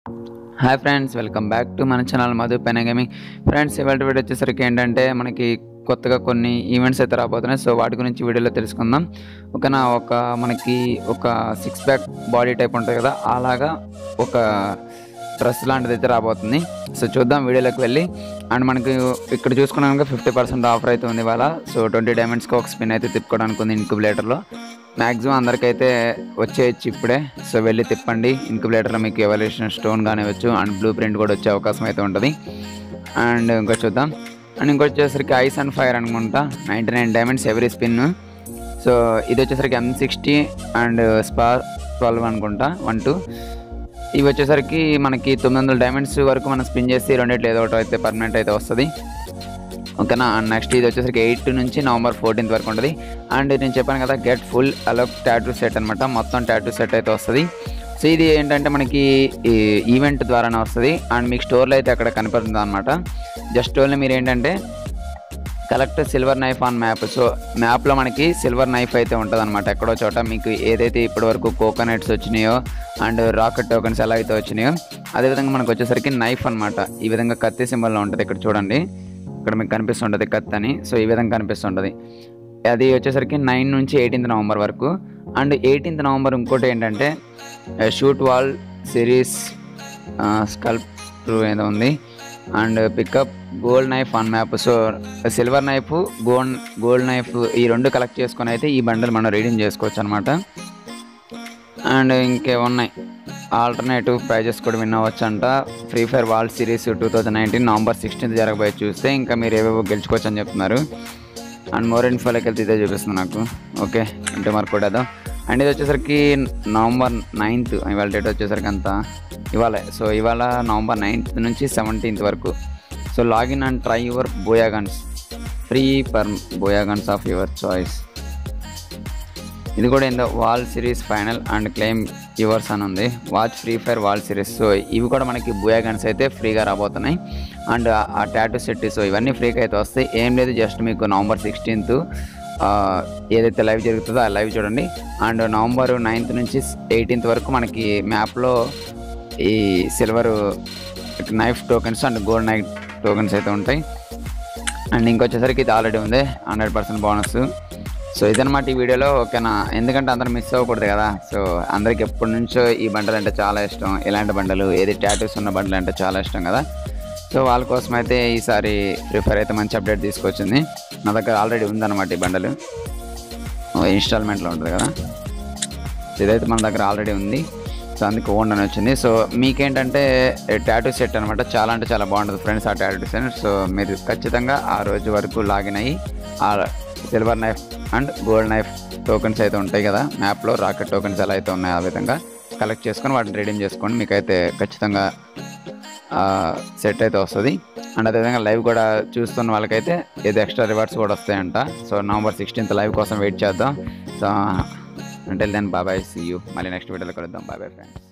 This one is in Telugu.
hi friends welcome back to మన ఛానల్ మధు పెన గేమింగ్ ఫ్రెండ్స్ ఇవాళ వీడియో వచ్చేసరికి ఏంటంటే మనకి కొత్తగా కొన్ని ఈవెంట్స్ అయితే రాబోతున్నాయి సో వాటి గురించి వీడియోలో తెలుసుకుందాం ఓకేనా ఒక మనకి ఒక సిక్స్ ప్యాక్ బాడీ టైప్ ఉంటుంది కదా అలాగా ఒక డ్రెస్ లాంటిది అయితే రాబోతుంది సో చూద్దాం వీడియోలోకి వెళ్ళి అండ్ మనకి ఇక్కడ చూసుకున్నాక ఫిఫ్టీ పర్సెంట్ ఆఫర్ అయితే ఉంది ఇవాళ సో ట్వంటీ డైమండ్స్కి ఒక స్పిన్ అయితే తిప్పుకోవడానికి ఉంది ఇన్క్యుబులేటర్లో మ్యాక్సిమం అందరికైతే వచ్చేయచ్చు ఇప్పుడే సో వెళ్ళి తిప్పండి ఇన్క్యుబులేటర్లో మీకు ఎవల్యూషన్ స్టోన్ కానివచ్చు అండ్ బ్లూ ప్రింట్ కూడా వచ్చే అవకాశం అయితే ఉంటుంది అండ్ ఇంకో చూద్దాం అండ్ ఇంకోటి వచ్చేసరికి ఐస్ అండ్ ఫైర్ అనుకుంటా ninety nine diamonds every spin so ఇది వచ్చేసరికి M sixty and SPAS twelve అనుకుంటా వన్ టూ ఇవి వచ్చేసరికి మనకి తొమ్మిది వందల డైమండ్స్ వరకు మనం స్పిన్ చేసి రెండిట్లో ఏదో ఒకటి అయితే పర్మనెంట్ అయితే వస్తుంది ఓకేనా అండ్ నెక్స్ట్ ఇది వచ్చేసరికి ఎయిట్ నుంచి నవంబర్ ఫోర్టీన్త్ వరకు ఉంటుంది అండ్ నేను చెప్పాను కదా get full Alok tattoo set అనమాట మొత్తం టాటూ సెట్ అయితే వస్తుంది సో ఇది ఏంటంటే మనకి ఈ ఈవెంట్ ద్వారానే వస్తుంది అండ్ మీకు స్టోర్లో అయితే అక్కడ కనపడుతుంది అనమాట జస్ట్ ఓన్లీ మీరు ఏంటంటే collect silver knife on map so మ్యాప్లో మనకి సిల్వర్ నైఫ్ అయితే ఉంటుంది అనమాట ఎక్కడో చోట మీకు ఏదైతే ఇప్పటివరకు కోకోనట్స్ వచ్చినాయో అండ్ రాకెట్ టోకెన్స్ ఎలా అయితే వచ్చినాయో అదేవిధంగా మనకు వచ్చేసరికి నైఫ్ అనమాట ఈ విధంగా కత్తి సింబల్లో ఉంటుంది ఇక్కడ చూడండి ఇక్కడ మీకు కనిపిస్తుంటుంది కత్తి అని సో ఈ విధంగా కనిపిస్తుంటుంది అది వచ్చేసరికి నైన్ నుంచి ఎయిటీన్త్ నవంబర్ వరకు అండ్ ఎయిటీన్త్ నవంబర్ ఇంకోటి ఏంటంటే షూట్ వాల్ సిరీస్ స్కల్ప్ ఏదో ఉంది and pickup gold knife on map so silver knife gold gold knife ఈ రెండు కలెక్ట్ చేసుకొని అయితే ఈ బండల్ మనం రీడింగ్ చేసుకోవచ్చు అనమాట అండ్ ఇంకేమున్నాయి ఆల్టర్నేటివ్ ప్రైజెస్ కూడా విన్ అవ్వచ్చు అంట free fire wall series two thousand nineteen November sixteenth జరగబోయే చూస్తే ఇంకా మీరు ఏవేవో గెలుచుకోవచ్చు అని చెప్తున్నారు అండ్ మోర్ ఇన్ఫోలోకి వెళ్తే ఇదే చూపిస్తుంది నాకు ఓకే ఇంటి మార్క్ కూడా అదో అండ్ ఇది వచ్చేసరికి నవంబర్ నైన్త్ ఇవాళ డేట్ వచ్చేసరికి అంత ఇవాళ సో ఇవాళ నవంబర్ నైన్త్ నుంచి సెవెంటీన్త్ వరకు so login and try your booyah guns free per booyah guns of your choice ఇది కూడా ఏందో wall series final and claim yours అని ఉంది watch free fire wall series so ఇవి కూడా మనకి బుయా గన్స్ అయితే ఫ్రీగా రాబోతున్నాయి అండ్ ఆ టాటూ సెట్ సో ఇవన్నీ ఫ్రీగా అయితే వస్తాయి ఏం లేదు జస్ట్ మీకు నవంబర్ సిక్స్టీన్త్ ఏదైతే లైవ్ జరుగుతుందో ఆ లైవ్ చూడండి అండ్ నవంబర్ నైన్త్ నుంచి ఎయిటీన్త్ వరకు మనకి మ్యాప్లో ఈ silver knife tokens and gold knife tokens అయితే ఉంటాయి అండ్ ఇంకొచ్చేసరికి ఇది ఆల్రెడీ ఉంది హండ్రెడ్ పర్సెంట్ బోనస్ సో ఇదనమాట ఈ వీడియోలో ఓకేనా ఎందుకంటే అందరూ మిస్ అవ్వకూడదు కదా సో అందరికి ఎప్పటి నుంచో ఈ బండలు అంటే చాలా ఇష్టం ఇలాంటి బండలు ఏది టాటూస్ ఉన్న బండలు అంటే చాలా ఇష్టం కదా సో వాళ్ళ కోసం అయితే ఈసారి ప్రిఫర్ అయితే మంచి అప్డేట్ తీసుకొచ్చింది నా దగ్గర ఆల్రెడీ ఉందన్నమాట ఈ బండలు ఇన్స్టాల్మెంట్లో ఉంటుంది కదా సో ఇదైతే మన దగ్గర ఆల్రెడీ ఉంది సో అందుకు ఓన్ అని వచ్చింది సో మీకేంటంటే టాటూ సెట్ అనమాట చాలా అంటే చాలా బాగుంటుంది ఫ్రెండ్స్ ఆ టాటూ సెట్ సో మీరు ఖచ్చితంగా ఆ రోజు వరకు లాగిన్ అయ్యి ఆ silver knife and gold knife tokens అయితే ఉంటాయి కదా మ్యాప్లో రాకెట్ టోకెన్స్ ఎలా అయితే ఉన్నాయో ఆ విధంగా కలెక్ట్ చేసుకొని వాటిని రీడింగ్ చేసుకోండి మీకైతే ఖచ్చితంగా సెట్ అయితే వస్తుంది అండ్ అదేవిధంగా లైవ్ కూడా చూస్తున్న వాళ్ళకైతే ఏదో ఎక్స్ట్రా రివార్డ్స్ కూడా వస్తాయంట సో నవంబర్ సిక్స్టీన్త్ లైవ్ కోసం వెయిట్ చేద్దాం సో అంటే దెన్ బాబాయ్ సీ యూ మళ్ళీ నెక్స్ట్ వీడియోలో కలుద్దాం బాబాయ్ ఫ్రెండ్స్